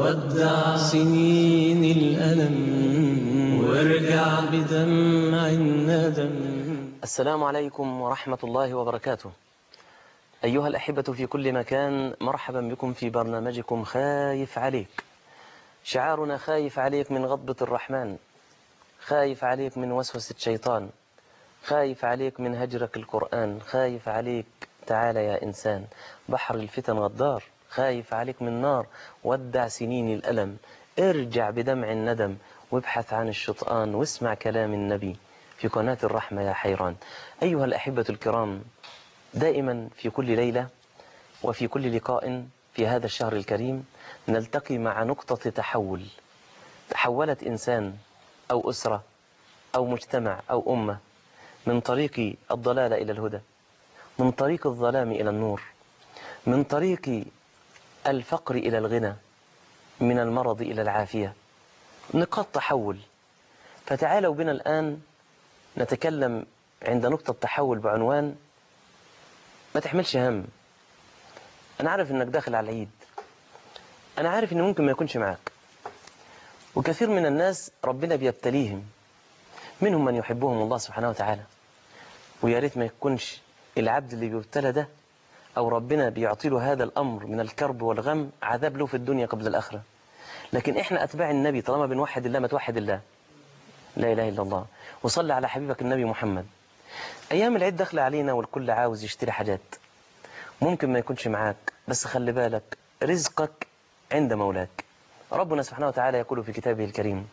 ودع سنين الألم وارجع بدمع الندم السلام عليكم ورحمة الله وبركاته أيها الأحبة في كل مكان مرحبا بكم في برنامجكم خايف عليك شعارنا خايف عليك من غضبة الرحمن خايف عليك من وسوسة الشيطان خايف عليك من هجرك القرآن خايف عليك تعال يا إنسان بحر الفتن غدار خايف عليك من نار ودع سنين الألم ارجع بدمع الندم وابحث عن الشطآن واسمع كلام النبي في قناة الرحمة يا حيران أيها الأحبة الكرام دائما في كل ليلة وفي كل لقاء في هذا الشهر الكريم نلتقي مع نقطة تحول تحولت إنسان أو أسرة أو مجتمع أو أمة من طريق الضلال إلى الهدى من طريق الظلام إلى النور من طريق الفقر إلى الغنى من المرض إلى العافية نقاط تحول فتعالوا بنا الآن نتكلم عند نقطة تحول بعنوان ما تحملش هم أنا عارف إنك داخل على العيد أنا عارف إن ممكن ما يكونش معاك وكثير من الناس ربنا بيبتليهم منهم من يحبهم الله سبحانه وتعالى ويا ريت ما يكونش العبد اللي بيبتلى ده أو ربنا بيعطي له هذا الأمر من الكرب والغم عذاب له في الدنيا قبل الآخرة لكن إحنا أتباع النبي طالما بنوحد الله ما توحد الله لا إله إلا الله وصلي على حبيبك النبي محمد أيام العيد داخلة علينا والكل عاوز يشتري حاجات ممكن ما يكونش معاك بس خلي بالك رزقك عند مولاك ربنا سبحانه وتعالى يقول في كتابه الكريم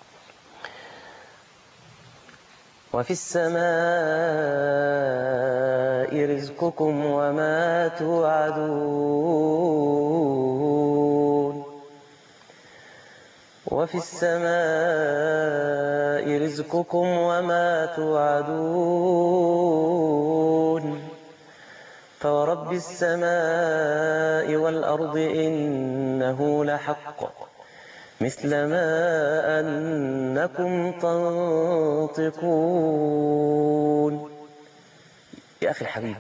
وفي السماء رزقكم وما توعدون وفي السماء رزقكم وما توعدون فورب السماء والأرض إنه لحق مثل ما أنكم تنطقون يا أخي الحبيب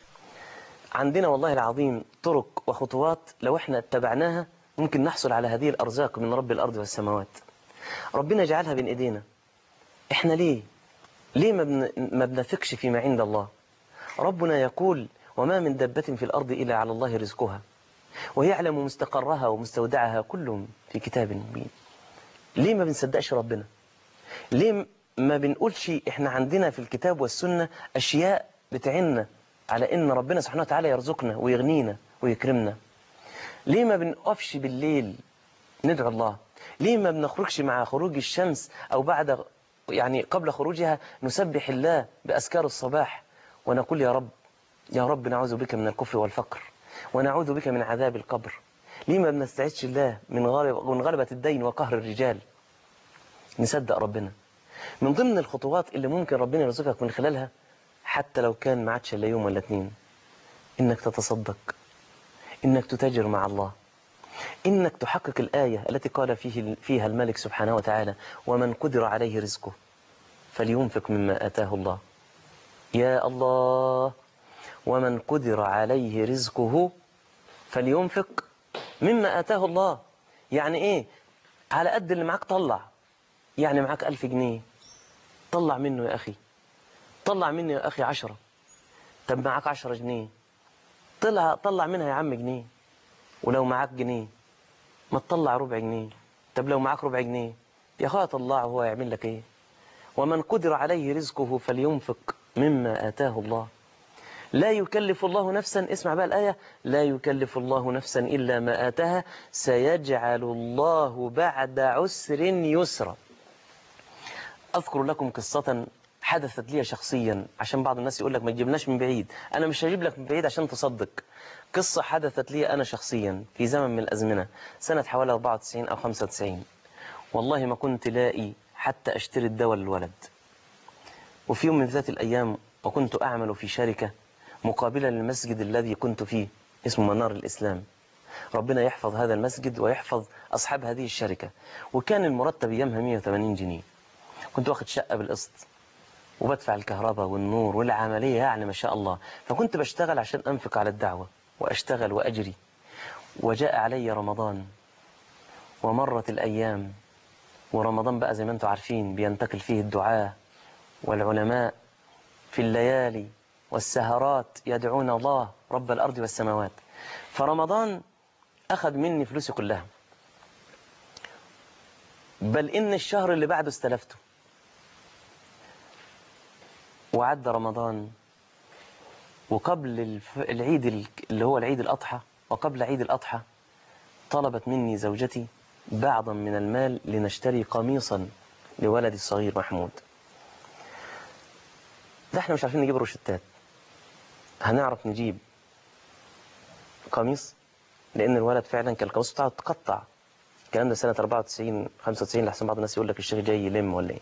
عندنا والله العظيم طرق وخطوات لو احنا اتبعناها ممكن نحصل على هذه الأرزاق من رب الأرض والسماوات ربنا جعلها بين إيدينا احنا ليه ليه ما, بن... ما بنثقش فيما عند الله ربنا يقول وما من دبة في الأرض إلا على الله رزقها ويعلم مستقرها ومستودعها كلهم في كتاب مبين ليه ما بنصدقش ربنا ليه ما بنقولش احنا عندنا في الكتاب والسنة أشياء بتعنا على إن ربنا سبحانه وتعالى يرزقنا ويغنينا ويكرمنا ليه ما بنقفش بالليل ندعو الله ليه ما بنخرجش مع خروج الشمس أو بعد يعني قبل خروجها نسبح الله بأذكار الصباح ونقول يا رب يا رب نعوذ بك من الكفر والفقر ونعوذ بك من عذاب القبر ليه ما بنستعيذش الله من غلب من غلبة الدين وقهر الرجال نصدق ربنا من ضمن الخطوات اللي ممكن ربنا يرزقك من خلالها حتى لو كان ما عادش الا يوم ولا اتنين انك تتصدق انك تتاجر مع الله انك تحقق الآية التي قال فيه فيها الملك سبحانه وتعالى ومن قدر عليه رزقه فلينفق مما آتاه الله يا الله ومن قدر عليه رزقه فلينفق مما آتاه الله يعني ايه على قد اللي معاك طلع يعني معاك ألف جنيه طلع منه يا أخي طلع منه يا أخي عشرة طب معاك عشرة جنيه طلع طلع منها يا عم جنيه ولو معاك جنيه ما تطلع ربع جنيه طب لو معاك ربع جنيه يا أخويا طلعه هو يعمل لك ايه ومن قدر عليه رزقه فلينفق مما آتاه الله لا يكلف الله نفسا اسمع بقى الآية لا يكلف الله نفسا إلا ما آتاها سيجعل الله بعد عسر يسرا أذكر لكم قصة حدثت لي شخصيا عشان بعض الناس يقول لك ما تجيبناش من بعيد أنا مش هجيب لك من بعيد عشان تصدق قصة حدثت لي أنا شخصيا في زمن من الأزمنة سنة حوالي 94 أو 95 والله ما كنت لاقي حتى أشتري الدواء للولد وفي يوم من ذات الأيام وكنت أعمل في شركة مقابلا للمسجد الذي كنت فيه اسمه منار الإسلام ربنا يحفظ هذا المسجد ويحفظ أصحاب هذه الشركة وكان المرتب أيامها 180 جنيه كنت واخد شقة بالقسط وبدفع الكهرباء والنور والعملية يعني ما شاء الله فكنت بشتغل عشان أنفق على الدعوة وأشتغل وأجري وجاء علي رمضان ومرت الأيام ورمضان بقى زي ما انتم عارفين بينتقل فيه الدعاة والعلماء في الليالي والسهرات يدعون الله رب الأرض والسماوات فرمضان أخذ مني فلوسي كلها بل إن الشهر اللي بعده استلفته وعد رمضان وقبل الف- العيد ال- اللي هو العيد الأضحى وقبل عيد الأضحى طلبت مني زوجتي بعضا من المال لنشتري قميصا لولدي الصغير محمود ده احنا مش عارفين نجيب روشتات هنعرف نجيب قميص لان الولد فعلا كان القميص بتاعه اتقطع الكلام ده سنه 94 95 لحسن بعض الناس يقول لك الشيخ جاي يلم ولا ايه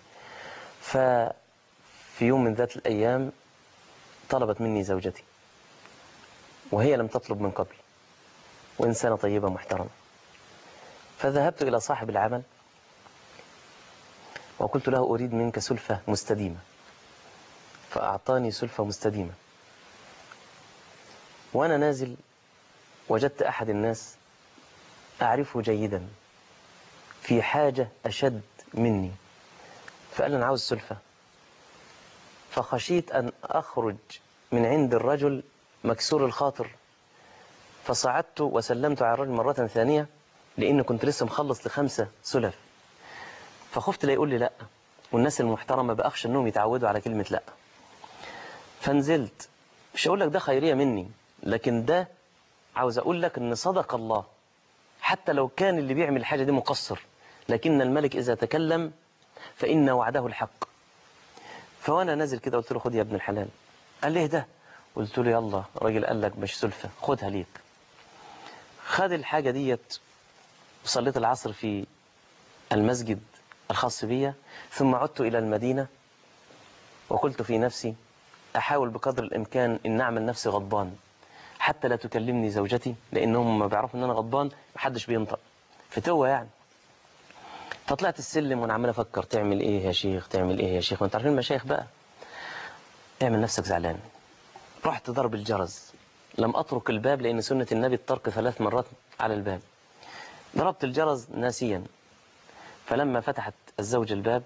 ففي يوم من ذات الايام طلبت مني زوجتي وهي لم تطلب من قبل وانسانه طيبه محترمه فذهبت الى صاحب العمل وقلت له اريد منك سلفه مستديمه فاعطاني سلفه مستديمه وانا نازل وجدت أحد الناس أعرفه جيدا في حاجة أشد مني فقال لي أنا عاوز سلفة فخشيت أن أخرج من عند الرجل مكسور الخاطر فصعدت وسلمت على الرجل مرة ثانية لأن كنت لسه مخلص لخمسة سلف فخفت لا يقول لي لا والناس المحترمة بأخشى أنهم يتعودوا على كلمة لا فنزلت مش هقول لك ده خيرية مني لكن ده عاوز أقول لك أن صدق الله حتى لو كان اللي بيعمل الحاجة دي مقصر لكن الملك إذا تكلم فإن وعده الحق فوانا نازل كده قلت له خد يا ابن الحلال قال لي ده قلت له يلا راجل قال لك مش سلفة خدها ليك خد الحاجة ديت وصليت العصر في المسجد الخاص بي ثم عدت إلى المدينة وقلت في نفسي أحاول بقدر الإمكان أن أعمل نفسي غضبان حتى لا تكلمني زوجتي لأنهم ما بيعرفوا أن أنا غضبان محدش بينطق فتوه يعني فطلعت السلم وانا عمال افكر تعمل ايه يا شيخ تعمل ايه يا شيخ وانت عارفين المشايخ بقى اعمل نفسك زعلان رحت ضرب الجرس لم اترك الباب لان سنة النبي الطرق ثلاث مرات على الباب ضربت الجرس ناسيا فلما فتحت الزوج الباب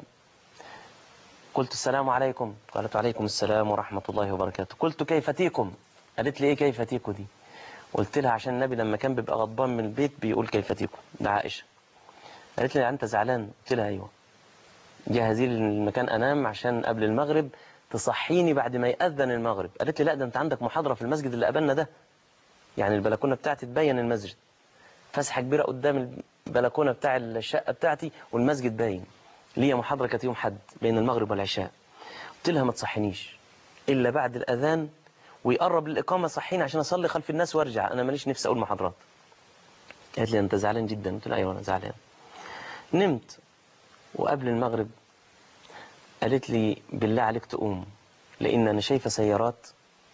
قلت السلام عليكم قالت عليكم السلام ورحمة الله وبركاته قلت كيف تيكم قالت لي ايه كيف تيكو دي قلت لها عشان النبي لما كان بيبقى غضبان من البيت بيقول كيف تيكو ده عائشة قالت لي انت زعلان قلت لها ايوه جهزي لي المكان انام عشان قبل المغرب تصحيني بعد ما يأذن المغرب قالت لي لا ده انت عندك محاضرة في المسجد اللي قبلنا ده يعني البلكونة بتاعتي تبين المسجد فسحة كبيرة قدام البلكونة بتاع الشقة بتاعتي والمسجد باين ليا محاضرة كانت يوم حد بين المغرب والعشاء قلت لها ما تصحينيش إلا بعد الأذان ويقرب الإقامة صحيني عشان أصلي خلف الناس وارجع أنا ماليش نفسي أقول محاضرات قالت لي أنت زعلان جدا قلت لها أيوة أنا زعلان نمت وقبل المغرب قالت لي بالله عليك تقوم لأن أنا شايفة سيارات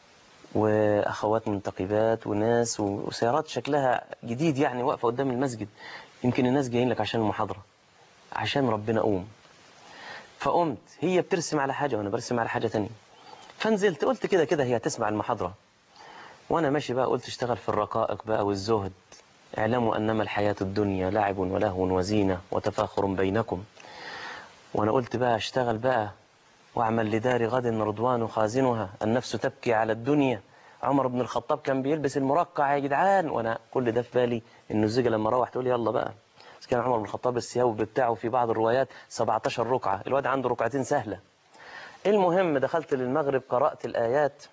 وأخوات منتقبات وناس وسيارات شكلها جديد يعني واقفة قدام المسجد يمكن الناس جايين لك عشان المحاضرة عشان ربنا قوم فقمت هي بترسم على حاجة وأنا برسم على حاجة تانية فنزلت قلت كده كده هي هتسمع المحاضرة وأنا ماشي بقى قلت اشتغل في الرقائق بقى والزهد اعلموا أنما الحياة الدنيا لعب ولهو وزينة وتفاخر بينكم وأنا قلت بقى اشتغل بقى واعمل لدار غد رضوان خازنها النفس تبكي على الدنيا عمر بن الخطاب كان بيلبس المرقع يا جدعان وانا كل ده في بالي انه الزوجه لما روح تقول يلا بقى بس كان عمر بن الخطاب الثياب بتاعه في بعض الروايات 17 ركعه الواد عنده ركعتين سهله المهم دخلت للمغرب قرات الايات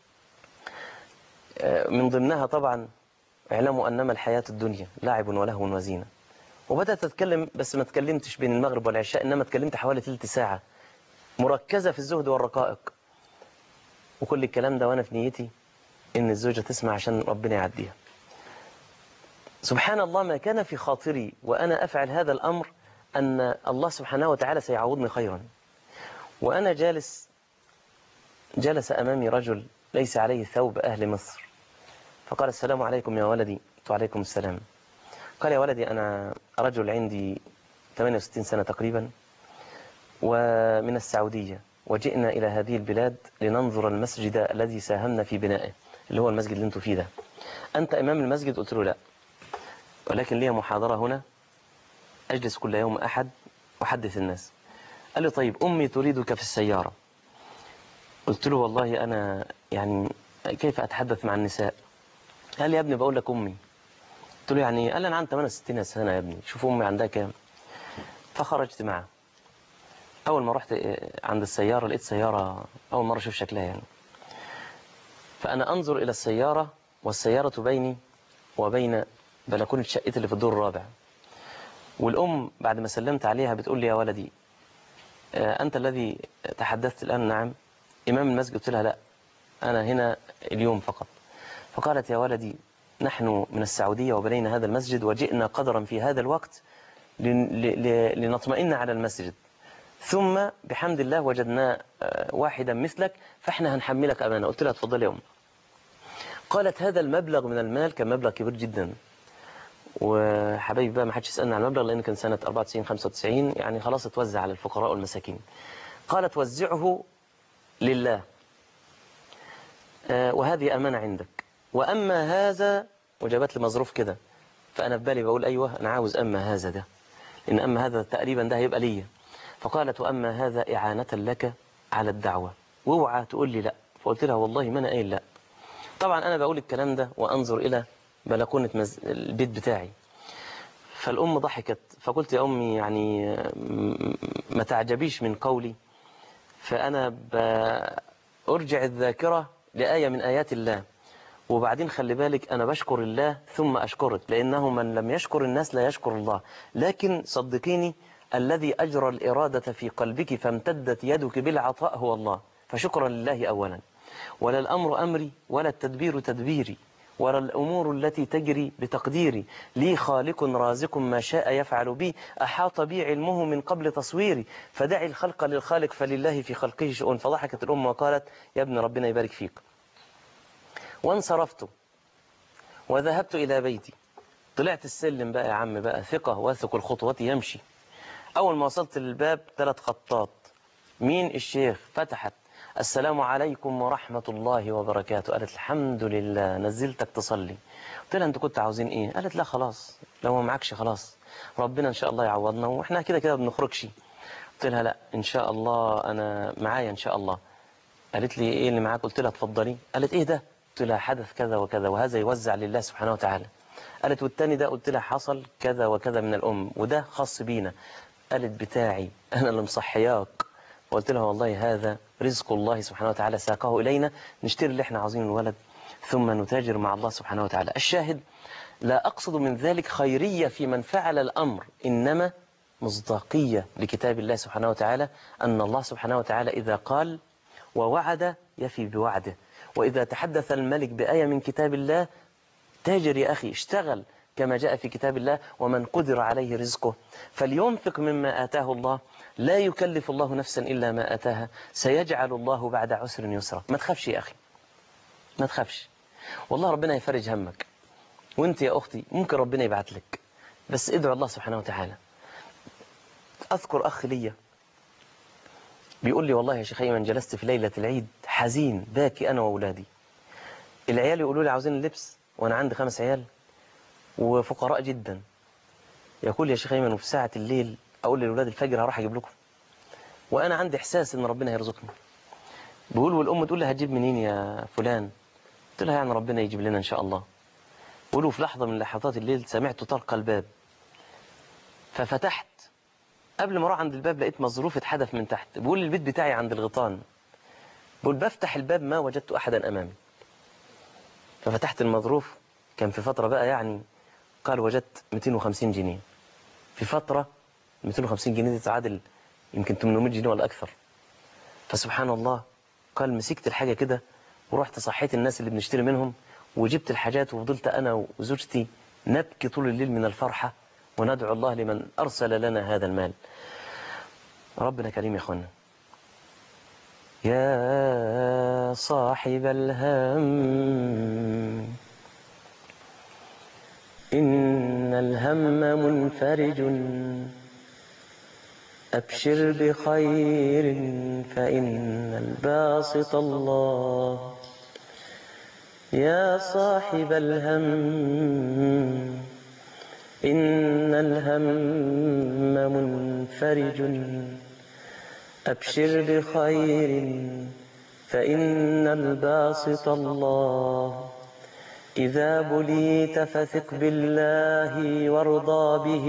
من ضمنها طبعا اعلموا انما الحياه الدنيا لعب ولهو وزينه وبدات اتكلم بس ما اتكلمتش بين المغرب والعشاء انما اتكلمت حوالي ثلث ساعه مركزة في الزهد والرقائق وكل الكلام ده وانا في نيتي ان الزوجة تسمع عشان ربنا يعديها سبحان الله ما كان في خاطري وانا افعل هذا الامر ان الله سبحانه وتعالى سيعوضني خيرا وانا جالس جلس امامي رجل ليس عليه ثوب اهل مصر فقال السلام عليكم يا ولدي وعليكم السلام قال يا ولدي انا رجل عندي 68 سنة تقريبا ومن السعودية وجئنا إلى هذه البلاد لننظر المسجد الذي ساهمنا في بنائه اللي هو المسجد اللي انتوا فيه ده أنت إمام المسجد قلت له لا ولكن لي محاضرة هنا أجلس كل يوم أحد أحدث الناس قال لي طيب أمي تريدك في السيارة قلت له والله أنا يعني كيف أتحدث مع النساء قال لي يا ابني بقول لك أمي قلت له يعني إيه؟ قال لي أنا عندي 68 سنة يا ابني شوف أمي عندها كام فخرجت معه أول ما رحت عند السيارة لقيت سيارة أول مرة أشوف شكلها يعني فأنا أنظر إلى السيارة والسيارة بيني وبين بلكونة شقتي اللي في الدور الرابع والأم بعد ما سلمت عليها بتقول لي يا ولدي آه، أنت الذي تحدثت الآن نعم إمام المسجد قلت لها لا أنا هنا اليوم فقط فقالت يا ولدي نحن من السعودية وبنينا هذا المسجد وجئنا قدرا في هذا الوقت لن- ل- ل- لنطمئن على المسجد ثم بحمد الله وجدنا آه، واحدا مثلك فاحنا هنحملك أمانة قلت لها اتفضلي يا أم قالت هذا المبلغ من المال كان مبلغ كبير جدا وحبايبي بقى ما حدش يسألني عن المبلغ لأن كان سنة 94 95 يعني خلاص اتوزع على الفقراء والمساكين قالت وزعه لله آه، وهذه أمانة عندك وأما هذا وجابت لي مظروف كده فأنا في بالي بقول أيوه أنا عاوز أما هذا ده إن أما هذا تقريبا ده هيبقى ليا فقالت وأما هذا إعانة لك على الدعوة واوعى تقول لي لا فقلت لها والله ما أنا قايل لا طبعا أنا بقول الكلام ده وأنظر إلى بلكونة مز... البيت بتاعي فالأم ضحكت فقلت يا أمي يعني م- ما تعجبيش من قولي فأنا بأرجع الذاكرة لآية من آيات الله وبعدين خلي بالك أنا بشكر الله ثم أشكرك لأنه من لم يشكر الناس لا يشكر الله لكن صدقيني الذي أجرى الإرادة في قلبك فامتدت يدك بالعطاء هو الله فشكرا لله أولا ولا الأمر أمري ولا التدبير تدبيري ولا الأمور التي تجري بتقديري لي خالق رازق ما شاء يفعل بي أحاط بي علمه من قبل تصويري فدعي الخلق للخالق فلله في خلقه شؤون فضحكت الأم وقالت يا ابن ربنا يبارك فيك وانصرفت وذهبت إلى بيتي طلعت السلم بقى يا عم بقى ثقة واثق الخطوات يمشي أول ما وصلت للباب ثلاث خطات مين الشيخ فتحت السلام عليكم ورحمة الله وبركاته قالت الحمد لله نزلتك تصلي قلت لها انتوا كنتوا عاوزين ايه قالت لا خلاص لو ما معكش خلاص ربنا ان شاء الله يعوضنا واحنا كده كده بنخرجش قلت لها لا ان شاء الله انا معايا ان شاء الله قالت لي ايه اللي معاك قلت لها اتفضلي قالت ايه ده قلت لها حدث كذا وكذا وهذا يوزع لله سبحانه وتعالى قالت والتاني ده قلت لها حصل كذا وكذا من الأم وده خاص بينا قالت بتاعي أنا اللي مصحياك وقلت لها والله هذا رزق الله سبحانه وتعالى ساقه إلينا نشتري اللي احنا عاوزينه الولد ثم نتاجر مع الله سبحانه وتعالى الشاهد لا أقصد من ذلك خيرية في من فعل الأمر إنما مصداقية لكتاب الله سبحانه وتعالى أن الله سبحانه وتعالى إذا قال ووعد يفي بوعده وإذا تحدث الملك بآية من كتاب الله تاجر يا أخي اشتغل كما جاء في كتاب الله ومن قدر عليه رزقه فلينفق مما آتاه الله لا يكلف الله نفسا إلا ما آتاها سيجعل الله بعد عسر يسرا ما تخافش يا أخي ما تخافش والله ربنا يفرج همك وانت يا أختي ممكن ربنا يبعت لك بس ادعو الله سبحانه وتعالى أذكر أخ لي بيقول لي والله يا شيخ أيمن جلست في ليلة العيد حزين باكي أنا وأولادي العيال يقولوا لي عاوزين اللبس وأنا عندي خمس عيال وفقراء جدا يقول يا شيخ أيمن وفي ساعة الليل أقول للولاد الفجر هروح أجيب لكم وأنا عندي إحساس إن ربنا هيرزقني بيقول والأم تقول لي هتجيب منين يا فلان قلت لها يعني ربنا يجيب لنا إن شاء الله بيقولوا في لحظة من لحظات الليل سمعت طرق الباب ففتحت قبل ما اروح عند الباب لقيت مظروف اتحدف من تحت بيقول لي البيت بتاعي عند الغيطان بقول بفتح الباب ما وجدت أحدا أمامي ففتحت المظروف كان في فترة بقى يعني قال وجدت 250 جنيه في فترة 250 جنيه دي تعادل يمكن 800 جنيه ولا أكثر فسبحان الله قال مسكت الحاجة كده ورحت صحيت الناس اللي بنشتري منهم وجبت الحاجات وفضلت أنا وزوجتي نبكي طول الليل من الفرحة وندعو الله لمن أرسل لنا هذا المال ربنا كريم يا أخوانا يا صاحب الهم إن الهم منفرج أبشر بخير فإن الباسط الله يا صاحب الهم إن الهم منفرج أبشر بخير فإن الباسط الله إذا بليت فثق بالله وارضى به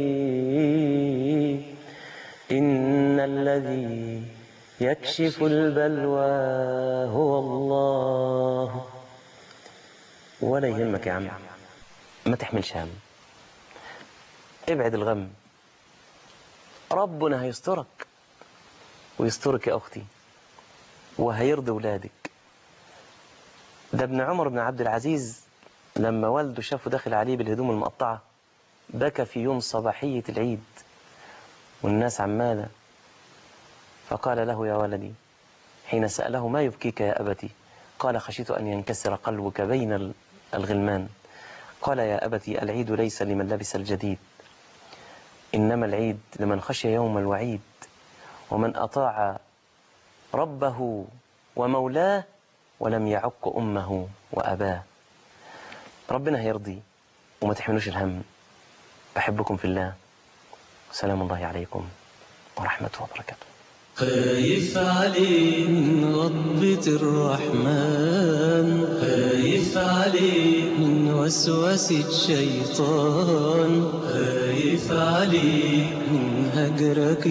إن الذي يكشف البلوى هو الله ولا يهمك يا عم ما تحملش هم ابعد الغم ربنا هيسترك ويسترك يا أختي وهيرضي ولادك ده ابن عمر بن عبد العزيز لما والده شافه داخل عليه بالهدوم المقطعة بكى في يوم صباحية العيد والناس عمالة فقال له يا ولدي حين سأله ما يبكيك يا أبتي قال خشيت أن ينكسر قلبك بين الغلمان قال يا أبتي العيد ليس لمن لبس الجديد إنما العيد لمن خشي يوم الوعيد ومن أطاع ربه ومولاه ولم يعق أمه وأباه ربنا هيرضي وما تحملوش الهم أحبكم في الله سلام الله عليكم ورحمته وبركاته خايف عليك من غضبة الرحمن خايف عليك من وسوسة الشيطان خايف عليك من هجرك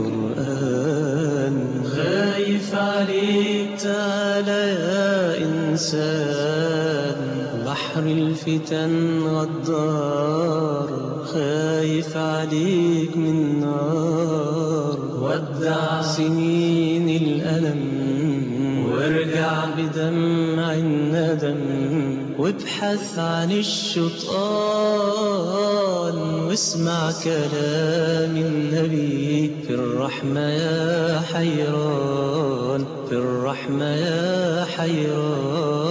القرآن خايف عليك تعالى يا إنسان بحر الفتن غدار خايف عليك من نار ودع سنين الألم وارجع بدمع الندم وابحث عن الشيطان واسمع كلام النبي في الرحمة يا حيران في الرحمة يا حيران